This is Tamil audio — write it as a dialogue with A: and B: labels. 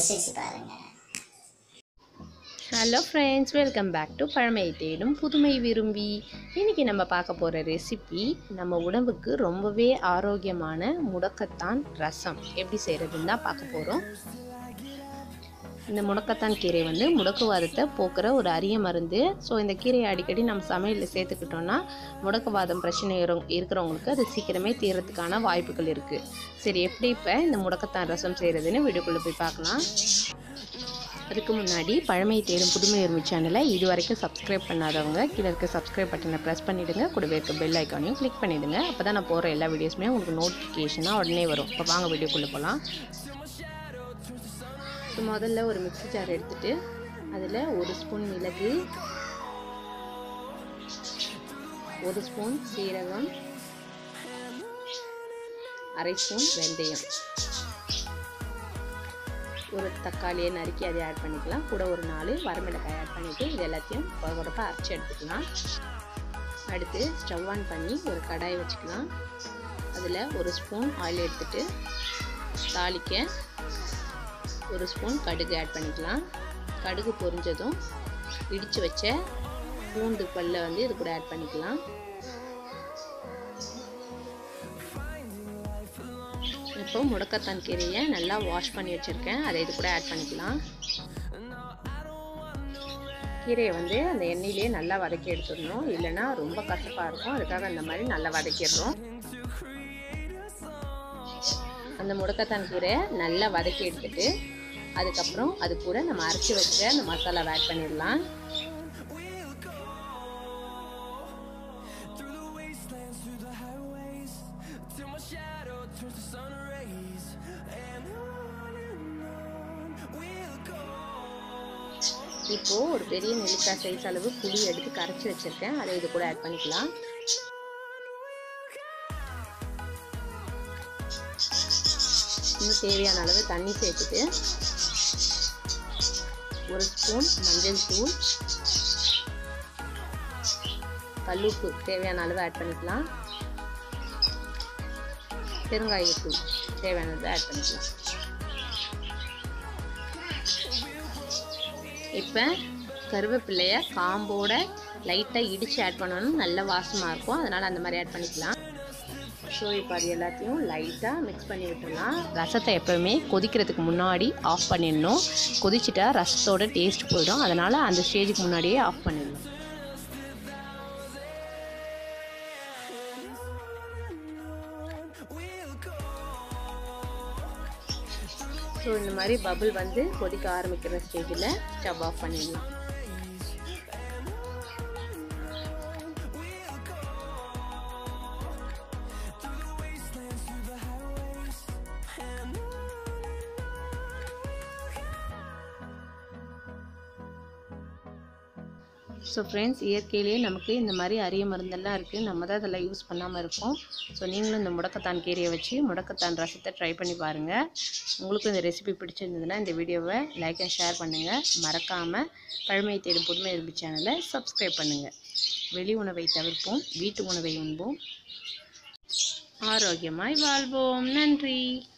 A: ருசிச்சு பாருங்கள்
B: hello friends welcome back to பழமை தேடும் புதுமை விரும்பி இன்றைக்கி நம்ம பார்க்க போகிற ரெசிபி நம்ம உடம்புக்கு ரொம்பவே ஆரோக்கியமான முடக்கத்தான் ரசம் எப்படி செய்கிறதுன்னு தான் பார்க்க போகிறோம் இந்த முடக்கத்தான் கீரை வந்து முடக்குவாதத்தை போக்குற ஒரு அரிய மருந்து ஸோ இந்த கீரையை அடிக்கடி நம்ம சமையலில் சேர்த்துக்கிட்டோம்னா முடக்குவாதம் பிரச்சனை இரு- இருக்கிறவங்களுக்கு அது சீக்கிரமே தீர்றதுக்கான வாய்ப்புகள் இருக்குது சரி எப்படி இப்போ இந்த முடக்கத்தான் ரசம் செய்கிறதுன்னு வீடியோக்குள்ளே போய் பார்க்கலாம் அதுக்கு முன்னாடி பழமை தேடும் புதுமை உரிமை சேனலை இது வரைக்கும் சப்ஸ்கிரைப் பண்ணாதவங்க கீழே இருக்க சப்ஸ்கிரைப் பட்டனை ப்ரெஸ் பண்ணிவிடுங்க கூடவே இருக்க பெல் ஐக்கானையும் கிளிக் பண்ணிவிடுங்க அப்போ தான் நான் போகிற எல்லா வீடியோஸுமே உங்களுக்கு நோட்டிஃபிகேஷனாக உடனே வரும் இப்போ வாங்க வீடியோக்குள்ளே போகலாம் ஸோ முதல்ல ஒரு மிக்ஸி ஜார் எடுத்துட்டு அதில் ஒரு ஸ்பூன் மிளகு ஒரு ஸ்பூன் சீரகம் அரை ஸ்பூன் வெந்தயம் ஒரு தக்காளியை நறுக்கி அதை ஆட் பண்ணிக்கலாம் கூட ஒரு நாலு வரமிளகாய் ஆட் பண்ணிவிட்டு இது எல்லாத்தையும் உடப்ப அரைச்சி எடுத்துக்கலாம் அடுத்து ஸ்டவ் ஆன் பண்ணி ஒரு கடாய் வச்சுக்கலாம் அதில் ஒரு ஸ்பூன் ஆயில் எடுத்துட்டு தாளிக்க ஒரு ஸ்பூன் கடுகு ஆட் பண்ணிக்கலாம் கடுகு பொரிஞ்சதும் இடித்து வச்ச பூண்டு பல்ல வந்து இது கூட ஆட் பண்ணிக்கலாம் இப்போ முடக்கத்தான் கீரையை நல்லா வாஷ் பண்ணி வச்சுருக்கேன் அதை இது கூட ஆட் பண்ணிக்கலாம் கீரையை வந்து அந்த எண்ணெயிலேயே நல்லா வதக்கி எடுத்துடணும் இல்லைன்னா ரொம்ப கசப்பாக இருக்கும் அதுக்காக அந்த மாதிரி நல்லா வதக்கிடுறோம் அந்த முடக்கத்தான் கீரை நல்லா வதக்கி எடுத்துட்டு அதுக்கப்புறம் அது கூட நம்ம அரைச்சி வச்ச அந்த மசாலாவை ஆட் பண்ணிடலாம் இப்போ ஒரு பெரிய நெல்லிக்காய் சைஸ் அளவு புளி எடுத்து கரைச்சி வச்சிருக்கேன் அதை இது கூட ஆட் பண்ணிக்கலாம் இன்னும் தேவையான அளவு தண்ணி சேர்த்துட்டு ஒரு ஸ்பூன் மஞ்சள் தூள் கல்லுப்பு தேவையான அளவு ஆட் பண்ணிக்கலாம் பெருங்காயத்தூள் தேவையானதை ஆட் பண்ணிக்கலாம் இப்போ கருவேப்பிலைய காம்போட லைட்டாக இடித்து ஆட் பண்ணணும் நல்ல வாசமாக இருக்கும் அதனால் அந்த மாதிரி ஆட் பண்ணிக்கலாம் ஸோ இப்போ அது எல்லாத்தையும் லைட்டாக மிக்ஸ் பண்ணி விட்டுடலாம் ரசத்தை எப்போவுமே கொதிக்கிறதுக்கு முன்னாடி ஆஃப் பண்ணிடணும் கொதிச்சிட்டா ரசத்தோட டேஸ்ட் போயிடும் அதனால் அந்த ஸ்டேஜுக்கு முன்னாடியே ஆஃப் பண்ணிடணும் ஸோ இந்த மாதிரி பபுள் வந்து கொதிக்க ஆரம்பிக்கிற ஸ்டேஜில் ஸ்டவ் ஆஃப் பண்ணிடலாம் ஸோ ஃப்ரெண்ட்ஸ் இயற்கையிலேயே நமக்கு இந்த மாதிரி அரிய மருந்தெல்லாம் இருக்குது நம்ம தான் அதெல்லாம் யூஸ் பண்ணாமல் இருக்கோம் ஸோ நீங்களும் இந்த முடக்கத்தான் கீரையை வச்சு முடக்கத்தான் ரசத்தை ட்ரை பண்ணி பாருங்கள் உங்களுக்கும் இந்த ரெசிபி பிடிச்சிருந்ததுன்னா இந்த வீடியோவை லைக் அண்ட் ஷேர் பண்ணுங்கள் மறக்காமல் பழமை தேடும் புதுமை இரும்பு சேனலை சப்ஸ்கிரைப் பண்ணுங்கள் வெளி உணவை தவிர்ப்போம் வீட்டு உணவை உண்போம் ஆரோக்கியமாய் வாழ்வோம் நன்றி